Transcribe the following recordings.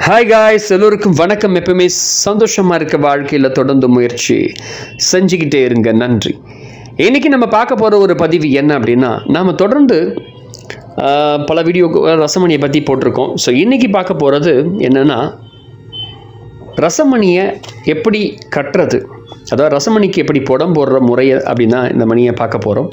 hi guys எல்லோருக்கும் வணக்கம் எப்பவுமே சந்தோஷமாக இருக்க வாழ்க்கையில் தொடர்ந்து முயற்சி செஞ்சுக்கிட்டே இருங்க நன்றி இன்னைக்கு நம்ம பார்க்க போகிற ஒரு பதிவு என்ன அப்படின்னா நாம் தொடர்ந்து ஆஹ், பல வீடியோ ரசமணியை பற்றி போட்டிருக்கோம் ஸோ இன்னைக்கு பார்க்க போகிறது என்னென்னா ரசமணியை எப்படி கட்டுறது அதாவது ரசமணிக்கு எப்படி புடம் போடுற முறையை அப்படின்னா இந்த மணியை பார்க்க போகிறோம்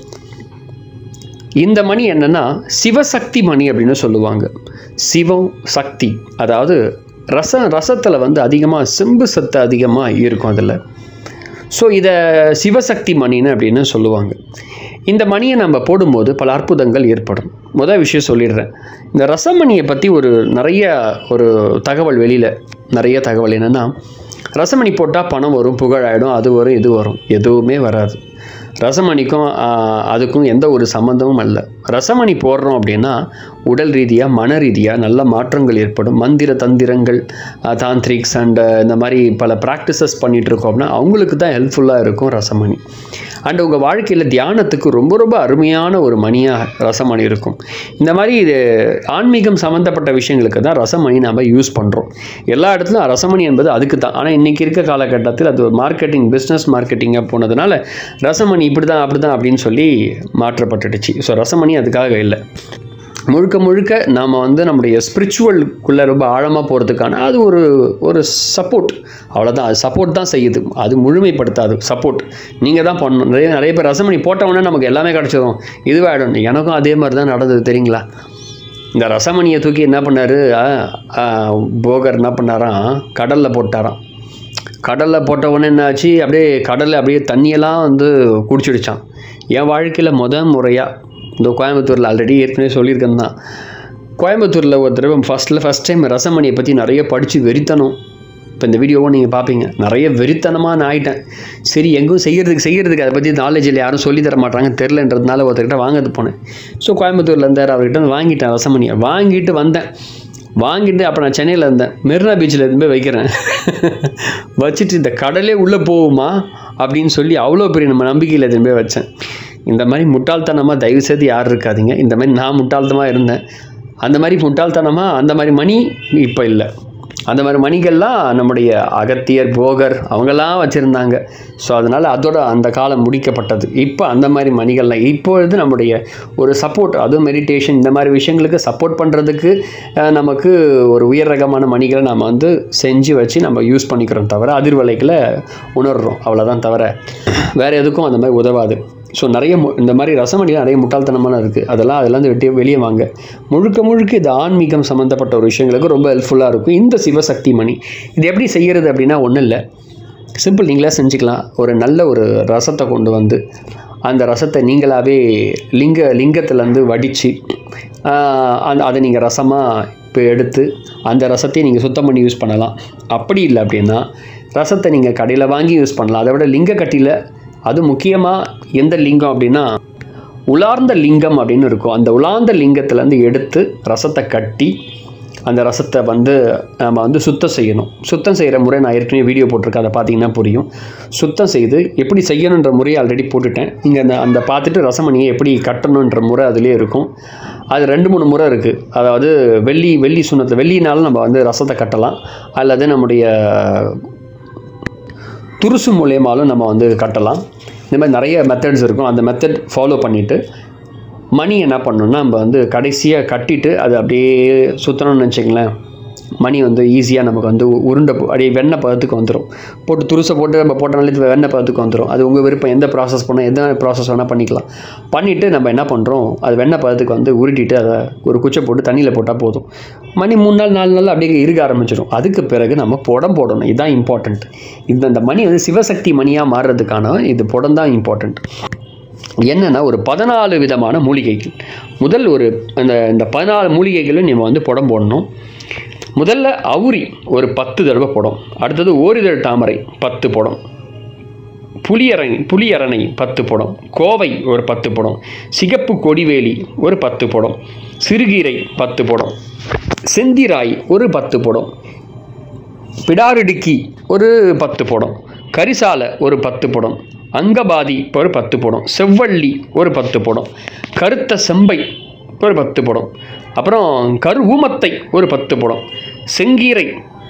இந்த மணி என்னன்னா சிவசக்தி மணி அப்படின்னு சொல்லுவாங்க சிவம் சக்தி அதாவது ரச ரசத்தில் வந்து அதிகமாக செம்பு சத்து அதிகமாக இருக்கும் அதில் ஸோ இதை சிவசக்தி மணின்னு அப்படின்னு சொல்லுவாங்க இந்த மணியை நம்ம போடும்போது பல அற்புதங்கள் ஏற்படும் முதல் விஷயம் சொல்லிடுறேன் இந்த ரசமணியை பற்றி ஒரு நிறைய ஒரு தகவல் வெளியில் நிறைய தகவல் என்னென்னா ரசமணி போட்டால் பணம் வரும் புகழாயிடும் அது வரும் இது வரும் எதுவுமே வராது ரசமணிக்கும் ஆஹ், அதுக்கும் எந்த ஒரு சம்மந்தமும் அல்ல ரசமணி போடுறோம் அப்படின்னா உடல் ரீதியாக மன ரீதியாக நல்ல மாற்றங்கள் ஏற்படும் மந்திர தந்திரங்கள் தாந்திரிக்ஸ் அண்ட் இந்த மாதிரி பல ப்ராக்டிசஸ் பண்ணிகிட்டு இருக்கோம் அப்படின்னா அவங்களுக்கு தான் ஹெல்ப்ஃபுல்லாக இருக்கும் ரசமணி அண்ட் உங்கள் வாழ்க்கையில் தியானத்துக்கு ரொம்ப ரொம்ப அருமையான ஒரு மணியாக ரசமணி இருக்கும் இந்த மாதிரி இது ஆன்மீகம் சம்மந்தப்பட்ட விஷயங்களுக்கு தான் ரசமணி நம்ம யூஸ் பண்ணுறோம் எல்லா இடத்துலையும் ரசமணி என்பது அதுக்கு தான் ஆனால் இன்றைக்கி இருக்க காலகட்டத்தில் அது ஒரு மார்க்கெட்டிங் பிஸ்னஸ் மார்க்கெட்டிங்காக போனதுனால ரசமணி இப்படி தான் அப்படி தான் அப்படின்னு சொல்லி மாற்றப்பட்டுடுச்சு ஸோ ரசமணி அதுக்காக இல்லை முழுக்க முழுக்க நாம் வந்து நம்முடைய ஸ்பிரிச்சுவலுக்குள்ளே ரொம்ப ஆழமாக போகிறதுக்கான அது ஒரு ஒரு சப்போர்ட் அவ்வளோதான் அது சப்போர்ட் தான் செய்யுது அது முழுமைப்படுத்தாது சப்போர்ட் நீங்கள் தான் பண்ணணும் நிறைய நிறைய பேர் ரசமணி போட்ட உடனே நமக்கு எல்லாமே கிடச்சிடும் இதுவாகிடும் எனக்கும் அதே மாதிரி தான் நடந்தது தெரியுங்களா இந்த ரசமணியை தூக்கி என்ன பண்ணார் போகர் என்ன பண்ணாராம் கடலில் போட்டாராம் கடலில் போட்ட உடனே என்ன ஆச்சு அப்படியே கடலில் அப்படியே தண்ணியெல்லாம் வந்து குடிச்சிடுச்சான் என் வாழ்க்கையில் முத முறையாக இந்த கோயம்புத்தூரில் ஆல்ரெடி ஏற்கனவே சொல்லியிருக்கேன் தான் கோயம்புத்தூரில் ஒரு தடவை ஃபஸ்ட்டில் ஃபஸ்ட் டைம் ரசமணியை பற்றி நிறைய படித்து வெறித்தனம் இப்போ இந்த வீடியோவை நீங்கள் பார்ப்பீங்க நிறைய வெறித்தனமாக நான் ஆயிட்டேன் சரி எங்கும் செய்கிறதுக்கு செய்கிறதுக்கு அதை பற்றி நாலேஜ் இல்லை யாரும் சொல்லி தர மாட்டாங்க தெரிலன்றதுனால ஒருத்தர்கிட்ட வாங்கிறது போனேன் ஸோ கோயம்புத்தூரில் இருந்தார் அவர்கிட்ட வந்து வாங்கிட்டேன் ரசமணியை வாங்கிட்டு வந்தேன் வாங்கிட்டு அப்போ நான் சென்னையில் இருந்தேன் மெரினா பீச்சில் இருந்து போய் வைக்கிறேன் வச்சுட்டு இந்த கடலே உள்ளே போகுமா அப்படின்னு சொல்லி அவ்வளோ பெரிய நம்ம நம்பிக்கையில் இருந்து போய் வச்சேன் இந்த மாதிரி முட்டாள்தனமாக தயவு செய்து யாரும் இருக்காதீங்க இந்த மாதிரி நான் முட்டாள்தனமாக இருந்தேன் அந்த மாதிரி முட்டாள்தனமாக அந்த மாதிரி மணி இப்போ இல்லை அந்த மாதிரி மணிகள்லாம் நம்முடைய அகத்தியர் போகர் அவங்கெல்லாம் வச்சுருந்தாங்க ஸோ அதனால் அதோட அந்த காலம் முடிக்கப்பட்டது இப்போ அந்த மாதிரி மணிகள்லாம் இப்பொழுது நம்முடைய ஒரு சப்போர்ட் அதுவும் மெடிடேஷன் இந்த மாதிரி விஷயங்களுக்கு சப்போர்ட் பண்ணுறதுக்கு அஹ், நமக்கு ஒரு உயர் ரகமான மணிகளை நம்ம வந்து செஞ்சு வச்சு நம்ம யூஸ் பண்ணிக்கிறோம் தவிர அதிர்வலைகளை உணர்றோம் அவ்வளோதான் தவிர வேறு எதுக்கும் அந்த மாதிரி உதவாது ஸோ நிறைய மு- இந்த மாதிரி ரசமணிலாம் நிறைய முட்டாள்தனமான இருக்குது அதெல்லாம் அதெல்லாம் வெட்டி வெளியே வாங்க முழுக்க முழுக்க இது ஆன்மீகம் சம்மந்தப்பட்ட ஒரு விஷயங்களுக்கு ரொம்ப ஹெல்ப்ஃபுல்லாக இருக்கும் இந்த சிவசக்தி மணி இது எப்படி செய்கிறது அப்படின்னா ஒன்றும் இல்லை சிம்பிள் நீங்களே செஞ்சுக்கலாம் ஒரு நல்ல ஒரு ரசத்தை கொண்டு வந்து அந்த ரசத்தை நீங்களாகவே லிங்க லிங்கத்துலேருந்து வடித்து அந்த அதை நீங்கள் ரசமாக இப்போ எடுத்து அந்த ரசத்தையும் நீங்கள் சுத்தம் பண்ணி யூஸ் பண்ணலாம் அப்படி இல்லை அப்படின்னா ரசத்தை நீங்கள் கடையில் வாங்கி யூஸ் பண்ணலாம் அதை விட லிங்க கட்டியில் அது முக்கியமாக எந்த லிங்கம் அப்படின்னா உலார்ந்த லிங்கம் அப்படின்னு இருக்கும் அந்த உலார்ந்த லிங்கத்துலேருந்து எடுத்து ரசத்தை கட்டி அந்த ரசத்தை வந்து நம்ம வந்து சுத்தம் செய்யணும் சுத்தம் செய்கிற முறை நான் ஏற்கனவே வீடியோ போட்டிருக்கேன் அதை பார்த்தீங்கன்னா புரியும் சுத்தம் செய்து எப்படி செய்யணுன்ற முறையை ஆல்ரெடி போட்டுட்டேன் நீங்கள் அந்த அந்த பார்த்துட்டு ரசமணியை எப்படி கட்டணுன்ற முறை அதிலே இருக்கும் அது ரெண்டு மூணு முறை இருக்குது அதாவது வெள்ளி வெள்ளி சுண்ணத்தில் வெள்ளினாலும் நம்ம வந்து ரசத்தை கட்டலாம் அல்லது நம்முடைய துருசு மூலியமாலும் நம்ம வந்து கட்டலாம் இந்த மாதிரி நிறைய மெத்தட்ஸ் இருக்கும் அந்த மெத்தட் ஃபாலோ பண்ணிவிட்டு மணி என்ன பண்ணணும்னா நம்ம வந்து கடைசியாக கட்டிட்டு அது அப்படியே சுற்றணும்னு வச்சுங்களேன் மணி வந்து ஈஸியாக நமக்கு வந்து உருண்டை போ- அப்படியே வெண்ணெய் பதத்துக்கு வந்துடும் போட்டு துருசை போட்டு நம்ம போட்டனாலே இது வெண்ணெய் பதத்துக்கு வந்துடும் அது உங்கள் விருப்பம் எந்த ப்ராசஸ் பண்ணால் எந்த ப்ராசஸ் வேணால் பண்ணிக்கலாம் பண்ணிவிட்டு நம்ம என்ன பண்ணுறோம் அது வெண்ணெய் பதத்துக்கு வந்து உருட்டிட்டு அதை ஒரு குச்சை போட்டு தண்ணியில் போட்டால் போதும் மணி மூணு நாள் நாலு நாள் அப்படியே இருக்க ஆரம்பிச்சிடும் அதுக்கு பிறகு நம்ம புடம் போடணும் இதுதான் இம்பார்ட்டண்ட் இந்த இந்த மணி வந்து சிவசக்தி மணியாக மாறுறதுக்கான இது புடம் தான் இம்பார்ட்டண்ட் என்னென்னா ஒரு பதினாலு விதமான மூலிகைகள் முதல் ஒரு அந்த இந்த பதினாலு மூலிகைகளும் நம்ம வந்து புடம் போடணும் முதல்ல அவுரி ஒரு பத்து தடவை புடம் அடுத்தது ஓரிதழ் தாமரை பத்து புடம் புளியரணை புளியரணை பத்து புடம் கோவை ஒரு பத்து புடம் சிகப்பு கொடிவேலி ஒரு பத்து புடம் சிறுகீரை பத்து புடம் செந்திராய் ஒரு பத்து புடம் பிடாரிடுக்கி ஒரு பத்து புடம் கரிசாலை ஒரு பத்து புடம் அங்கபாதி ஒரு பத்து புடம் செவ்வள்ளி ஒரு பத்து புடம் கருத்த செம்பை ஒரு பத்து புடம் அப்புறம் கரு ஊமத்தை ஒரு பத்து புடம் செங்கீரை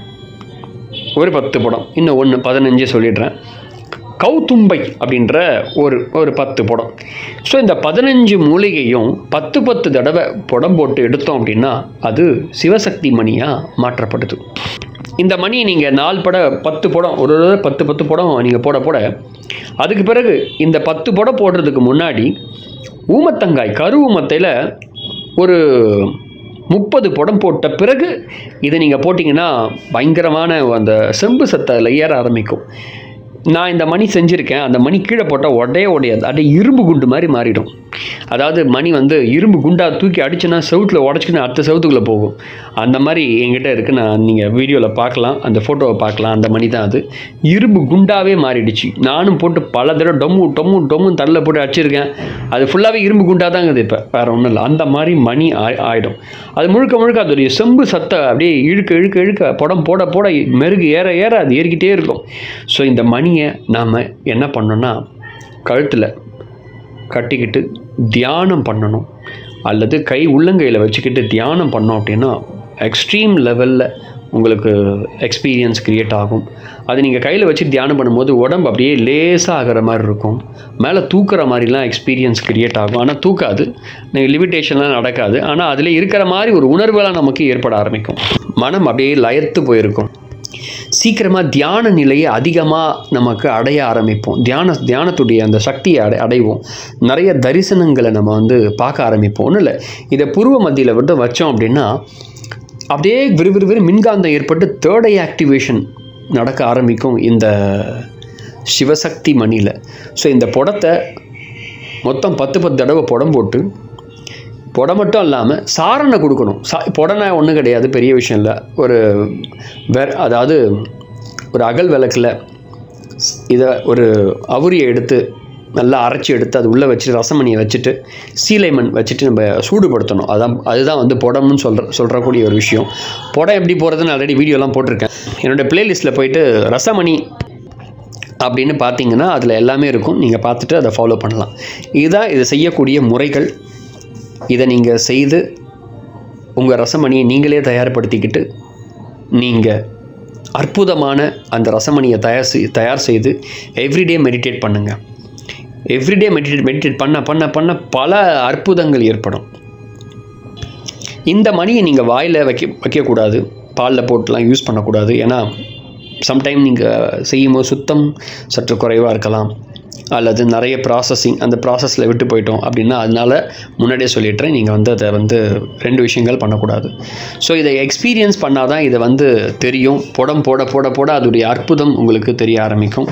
ஒரு பத்து படம் இன்னும் ஒன்று பதினஞ்சு சொல்லிடுறேன் கௌதும்பை அப்படின்ற ஒரு ஒரு பத்து படம் ஸோ இந்த பதினஞ்சு மூலிகையும் பத்து பத்து தடவை புடம் போட்டு எடுத்தோம் அப்படின்னா அது சிவசக்தி மணியாக மாற்றப்படுது இந்த மணியை நீங்கள் நாலு பட பத்து படம் ஒரு ஒரு பத்து பத்து படம் நீங்கள் போட போட அதுக்கு பிறகு இந்த பத்து படம் போடுறதுக்கு முன்னாடி ஊமத்தங்காய் கரு ஊமத்தையில் ஒரு முப்பது படம் போட்ட பிறகு இதை நீங்கள் போட்டிங்கன்னா பயங்கரமான அந்த செம்பு சத்தை அதில் ஏற ஆரம்பிக்கும் நான் இந்த மணி செஞ்சுருக்கேன் அந்த மணி கீழே போட்டால் உடையே உடையாது அப்படியே இரும்பு குண்டு மாதிரி மாறிடும் அதாவது மணி வந்து இரும்பு குண்டா தூக்கி அடிச்சுன்னா செவுத்தில் உடச்சிக்கின்னு அடுத்த செவுத்துக்குள்ளே போகும் அந்த மாதிரி என்கிட்ட இருக்குது நான் நீங்கள் வீடியோவில் பார்க்கலாம் அந்த ஃபோட்டோவை பார்க்கலாம் அந்த மணி தான் அது இரும்பு குண்டாவே மாறிடுச்சு நானும் போட்டு பல தடவை டொம்மு டொம்மு டொம்மு தள்ள போட்டு அடிச்சிருக்கேன் அது ஃபுல்லாகவே இரும்பு குண்டா தான் இருக்குது இப்போ வேறு ஒன்றும் இல்லை அந்த மாதிரி மணி ஆய் ஆயிடும் அது முழுக்க முழுக்க அதோடைய செம்பு சத்தை அப்படியே இழுக்க இழுக்க இழுக்க படம் போட போட மெருகு ஏற ஏற அது ஏறிக்கிட்டே இருக்கும் ஸோ இந்த மணியை நாம் என்ன பண்ணோன்னா கழுத்தில் கட்டிக்கிட்டு தியானம் பண்ணணும் அல்லது கை உள்ளங்கையில் வச்சுக்கிட்டு தியானம் பண்ணோம் அப்படின்னா எக்ஸ்ட்ரீம் லெவலில் உங்களுக்கு எக்ஸ்பீரியன்ஸ் க்ரியேட் ஆகும் அது நீங்கள் கையில் வச்சு தியானம் பண்ணும்போது உடம்பு அப்படியே லேசாக ஆகிற மாதிரி இருக்கும் மேலே தூக்குற மாதிரிலாம் எக்ஸ்பீரியன்ஸ் க்ரியேட் ஆகும் ஆனால் தூக்காது நீங்கள் லிமிட்டேஷன்லாம் நடக்காது ஆனால் அதில் இருக்கிற மாதிரி ஒரு உணர்வுலாம் நமக்கு ஏற்பட ஆரம்பிக்கும் மனம் அப்படியே லயத்து போயிருக்கும் சீக்கிரமாக தியான நிலையை அதிகமாக நமக்கு அடைய ஆரம்பிப்போம் தியான தியானத்துடைய அந்த சக்தியை அடை அடைவோம் நிறைய தரிசனங்களை நம்ம வந்து பார்க்க ஆரம்பிப்போம் ஒன்றும் இல்லை இதை பூர்வ மத்தியில் விட்டு வச்சோம் அப்படின்னா அப்படியே விறுவிறுவிறு மின்காந்தம் ஏற்பட்டு தேர்ட் ஐ ஆக்டிவேஷன் நடக்க ஆரம்பிக்கும் இந்த சிவசக்தி மணியில் ஸோ இந்த புடத்தை மொத்தம் பத்து பத்து தடவை புடம் போட்டு புடை மட்டும் இல்லாமல் சாரணை கொடுக்கணும் சா புடனை ஒன்றும் கிடையாது பெரிய விஷயம் இல்லை ஒரு வேற அதாவது ஒரு அகல் விளக்கில் இதை ஒரு அவுரியை எடுத்து நல்லா அரைச்சி எடுத்து அது உள்ளே வச்சுட்டு ரசமணியை வச்சுட்டு சீலைமண் வச்சுட்டு நம்ம சூடுபடுத்தணும் அதான் அதுதான் வந்து புடம்னு சொல்கிற சொல்கிறக்கூடிய ஒரு விஷயம் புடம் எப்படி போகிறதுன்னு ஆல்ரெடி வீடியோலாம் போட்டிருக்கேன் என்னோடய ப்ளேலிஸ்ட்டில் போயிட்டு ரசமணி அப்படின்னு பார்த்தீங்கன்னா அதில் எல்லாமே இருக்கும் நீங்கள் பார்த்துட்டு அதை ஃபாலோ பண்ணலாம் இதுதான் இதை செய்யக்கூடிய முறைகள் இதை நீங்கள் செய்து உங்கள் ரசமணியை நீங்களே தயார்படுத்திக்கிட்டு நீங்கள் அற்புதமான அந்த ரசமணியை தயார் செய் தயார் செய்து எவ்ரிடே மெடிடேட் பண்ணுங்கள் எவ்ரிடே மெடிடேட் மெடிடேட் பண்ண பண்ண பண்ண பல அற்புதங்கள் ஏற்படும் இந்த மணியை நீங்கள் வாயில் வைக்க வைக்கக்கூடாது பாலில் போட்டுலாம் யூஸ் பண்ணக்கூடாது ஏன்னா சம்டைம் நீங்கள் செய்யும்போது சுத்தம் சற்று குறைவாக இருக்கலாம் அல்லது நிறைய ப்ராசஸிங் அந்த ப்ராசஸில் விட்டு போயிட்டோம் அப்படின்னா அதனால முன்னாடியே சொல்லிடுறேன் நீங்கள் வந்து அதை வந்து ரெண்டு விஷயங்கள் பண்ணக்கூடாது ஸோ இதை எக்ஸ்பீரியன்ஸ் பண்ணால் தான் இதை வந்து தெரியும் புடம் போட போட போட அதோடைய அற்புதம் உங்களுக்கு தெரிய ஆரம்பிக்கும்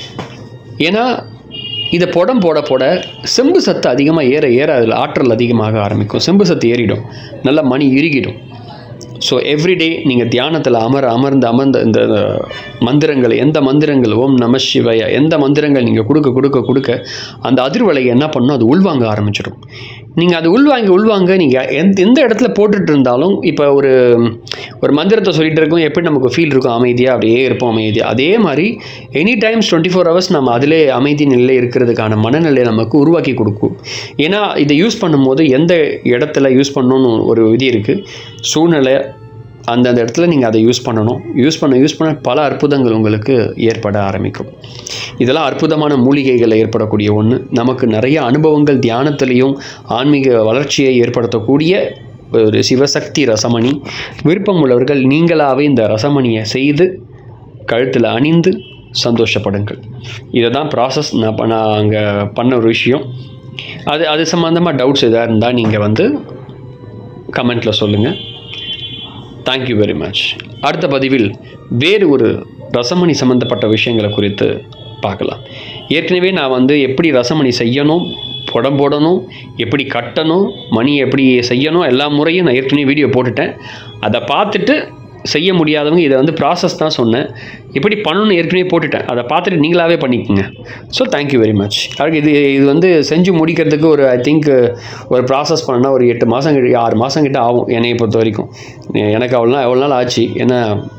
ஏன்னா இதை புடம் போட போட செம்பு சத்து அதிகமாக ஏற ஏற அதில் ஆற்றல் அதிகமாக ஆரம்பிக்கும் செம்பு சத்து ஏறிடும் நல்லா மணி இறுகிடும் ஸோ எவ்ரிடே நீங்கள் தியானத்தில் அமர அமர்ந்து அமர்ந்த இந்த மந்திரங்கள் எந்த மந்திரங்கள் ஓம் நம சிவய எந்த மந்திரங்கள் நீங்கள் கொடுக்க கொடுக்க கொடுக்க அந்த அதிர்வலையை என்ன பண்ணும் அது உள்வாங்க ஆரம்பிச்சிடும் நீங்கள் அது உள்வாங்கி உள்வாங்க நீங்கள் எந்த எந்த இடத்துல போட்டுட்டு இருந்தாலும் இப்போ ஒரு ஒரு மந்திரத்தை சொல்லிட்டு இருக்கோம் எப்படி நமக்கு ஃபீல் இருக்கும் அமைதியாக அப்படியே இருப்போம் அமைதியாக அதே மாதிரி any times twenty four hours நம்ம அதிலே அமைதி நிலையில் இருக்கிறதுக்கான மனநிலையை நமக்கு உருவாக்கி கொடுக்கும் ஏன்னா இதை யூஸ் பண்ணும்போது எந்த இடத்துல யூஸ் பண்ணணும்னு ஒரு விதி இருக்குது சூழ்நிலை அந்தந்த இடத்துல நீங்கள் அதை யூஸ் பண்ணணும் யூஸ் பண்ண யூஸ் பண்ண பல அற்புதங்கள் உங்களுக்கு ஏற்பட ஆரம்பிக்கும் இதெல்லாம் அற்புதமான மூலிகைகளில் ஏற்படக்கூடிய ஒன்று நமக்கு நிறைய அனுபவங்கள் தியானத்திலையும் ஆன்மீக வளர்ச்சியை ஏற்படுத்தக்கூடிய ஒரு சிவசக்தி ரசமணி விருப்பம் உள்ளவர்கள் நீங்களாகவே இந்த ரசமணியை செய்து கழுத்தில் அணிந்து சந்தோஷப்படுங்கள் இதை தான் ப்ராசஸ் நான் ப- நான் அங்கே பண்ண ஒரு விஷயம் அது அது சம்மந்தமாக டவுட்ஸ் எதாவது இருந்தால் நீங்கள் வந்து கமெண்ட்டில் சொல்லுங்கள் தேங்க்யூ வெரி மச் அடுத்த பதிவில் வேறு ஒரு ரசமணி சம்மந்தப்பட்ட விஷயங்களை குறித்து பார்க்கலாம் ஏற்கனவே நான் வந்து எப்படி ரசமணி செய்யணும் புடம் போடணும் எப்படி கட்டணும் மணி எப்படி செய்யணும் எல்லா முறையும் நான் ஏற்கனவே வீடியோ போட்டுட்டேன் அதை பார்த்துட்டு செய்ய முடியாதவங்க இதை வந்து ப்ராசஸ் தான் சொன்னேன் எப்படி பண்ணணும்னு ஏற்கனவே போட்டுட்டேன் அதை பார்த்துட்டு நீங்களாவே பண்ணிக்கோங்க ஸோ தேங்க்யூ வெரி மச் அதுக்கு இது இது வந்து செஞ்சு முடிக்கிறதுக்கு ஒரு ஐ திங்க் ஒரு ப்ராசஸ் பண்ணனா ஒரு எட்டு மாதம் கிட்ட ஆறு மாதம் கிட்ட ஆகும் என்னையை பொறுத்த வரைக்கும் எனக்கு அவ்வளோ நாள் எவ்வளோ நாள் ஆச்சு ஏன்னா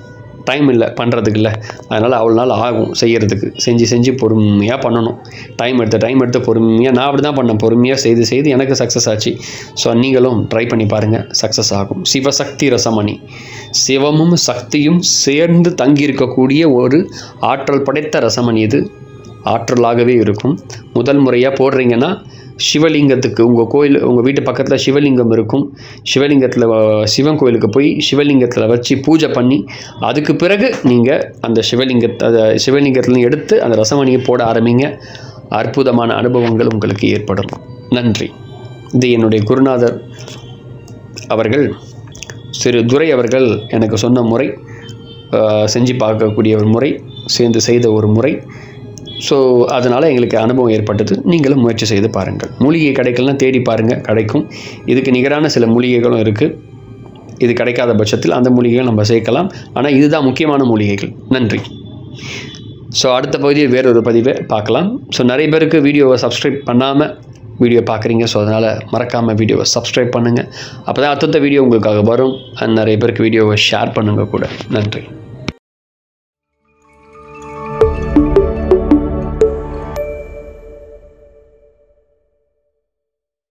டைம் இல்லை பண்ணுறதுக்கு இல்லை அதனால் அவ்வளோ நாள் ஆகும் செய்கிறதுக்கு செஞ்சு செஞ்சு பொறுமையாக பண்ணணும் டைம் எடுத்து டைம் எடுத்து பொறுமையாக நான் அப்படி தான் பண்ணேன் பொறுமையாக செய்து செய்து எனக்கு சக்ஸஸ் ஆச்சு ஸோ நீங்களும் ட்ரை பண்ணி பாருங்கள் சக்ஸஸ் ஆகும் சிவசக்தி ரசமணி சிவமும் சக்தியும் சேர்ந்து தங்கியிருக்கக்கூடிய ஒரு ஆற்றல் படைத்த ரசமணி இது ஆற்றலாகவே இருக்கும் முதல் முறையாக போடுறீங்கன்னா சிவலிங்கத்துக்கு உங்கள் கோயில் உங்கள் வீட்டு பக்கத்தில் சிவலிங்கம் இருக்கும் சிவலிங்கத்தில் சிவன் கோயிலுக்கு போய் சிவலிங்கத்தில் வச்சு பூஜை பண்ணி அதுக்கு பிறகு நீங்கள் அந்த சிவலிங்கத்தை அதை சிவலிங்கத்தில் எடுத்து அந்த ரசமணியை போட ஆரம்பிங்க அற்புதமான அனுபவங்கள் உங்களுக்கு ஏற்படும் நன்றி இது என்னுடைய குருநாதர் அவர்கள் திரு துரை அவர்கள் எனக்கு சொன்ன முறை அஹ், செஞ்சு பார்க்கக்கூடிய ஒரு முறை சேர்ந்து செய்த ஒரு முறை ஸோ அதனால் எங்களுக்கு அனுபவம் ஏற்பட்டது நீங்களும் முயற்சி செய்து பாருங்கள் மூலிகை கடைகள்லாம் தேடி பாருங்கள் கிடைக்கும் இதுக்கு நிகரான சில மூலிகைகளும் இருக்குது இது கிடைக்காத பட்சத்தில் அந்த மூலிகைகள் நம்ம சேர்க்கலாம் ஆனால் இதுதான் முக்கியமான மூலிகைகள் நன்றி ஸோ அடுத்த பகுதியை வேறொரு பதிவை பார்க்கலாம் ஸோ நிறைய பேருக்கு வீடியோவை சப்ஸ்கிரைப் பண்ணாமல் வீடியோ பார்க்குறீங்க ஸோ அதனால் மறக்காமல் வீடியோவை சப்ஸ்கிரைப் பண்ணுங்கள் அப்போ தான் அடுத்த வீடியோ உங்களுக்காக வரும் and நிறைய பேருக்கு வீடியோவை ஷேர் பண்ணுங்கள் கூட நன்றி